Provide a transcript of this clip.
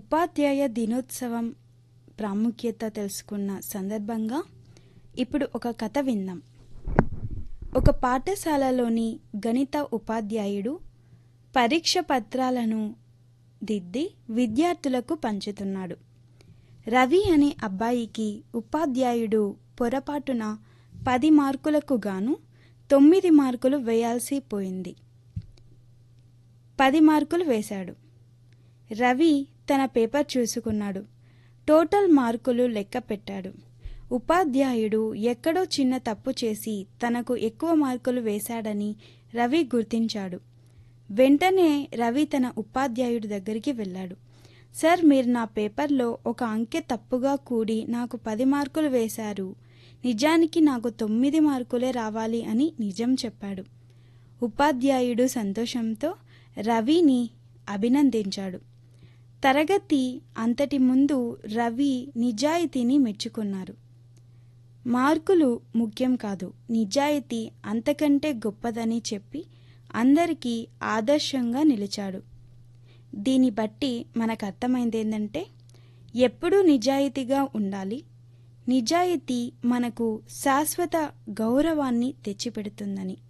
ఉపాధ్యాయ దినోత్సవం ప్రాముఖ్యత తెలుసుకున్న సందర్భంగా ఇప్పుడు ఒక కథ విందాం ఒక పాఠశాలలోని గణిత ఉపాధ్యాయుడు పరీక్ష పత్రాలను దిద్ది విద్యార్థులకు పంచుతున్నాడు రవి అనే అబ్బాయికి ఉపాధ్యాయుడు పొరపాటున పది మార్కులకు గాను తొమ్మిది మార్కులు వేయాల్సి పోయింది పది మార్కులు వేశాడు రవి తన పేపర్ చూసుకున్నాడు టోటల్ మార్కులు లెక్క పెట్టాడు ఉపాధ్యాయుడు ఎక్కడో చిన్న తప్పు చేసి తనకు ఎక్కువ మార్కులు వేశాడని రవి గుర్తించాడు వెంటనే రవి తన ఉపాధ్యాయుడి దగ్గరికి వెళ్ళాడు సార్ మీరు నా పేపర్లో ఒక అంకె తప్పుగా కూడి నాకు పది మార్కులు వేశారు నిజానికి నాకు తొమ్మిది మార్కులే రావాలి అని నిజం చెప్పాడు ఉపాధ్యాయుడు సంతోషంతో రవిని అభినందించాడు తరగతి అంతటి ముందు రవి నిజాయితీని మెచ్చుకున్నారు మార్కులు ముఖ్యం కాదు నిజాయితీ అంతకంటే గొప్పదని చెప్పి అందరికీ ఆదర్శంగా నిలిచాడు దీన్ని బట్టి మనకు అర్థమైంది ఏంటంటే ఎప్పుడూ నిజాయితీగా ఉండాలి నిజాయితీ మనకు శాశ్వత గౌరవాన్ని తెచ్చిపెడుతుందని